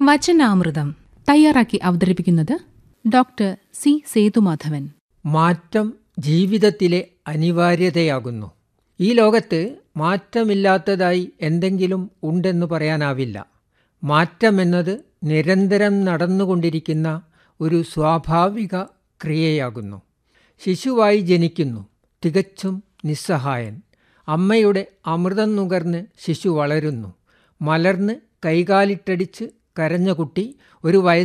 വചനാമൃതം തയ്യാറാക്കി അവതരിപ്പിക്കുന്നത് doctor C Sethumadhavan മാറ്റം ജീവിതത്തിലെ അനിവാര്യതയാകുന്നു ഈ ലോകത്ത് മാറ്റമില്ലാത്തതായി എന്തെങ്കിലും ഉണ്ടെന്ന് പറയാനാവില്ല മാറ്റമെന്നത് നിരന്തരം നടന്നുകൊണ്ടിരിക്കുന്ന ഒരു സ്വാഭാവിക ക്രിയയാകുന്നു ശിശുവായി ജനിക്കുന്നു തികച്ചും നിസ്സഹായൻ അമ്മയുടെ അമൃതം നുകർന്ന് ശിശു വളരുന്നു മലർന്ന് കൈകാലിട്ടടിച്ച് കരഞ്ഞ കുട്ടി ഒരു വയസ്സ്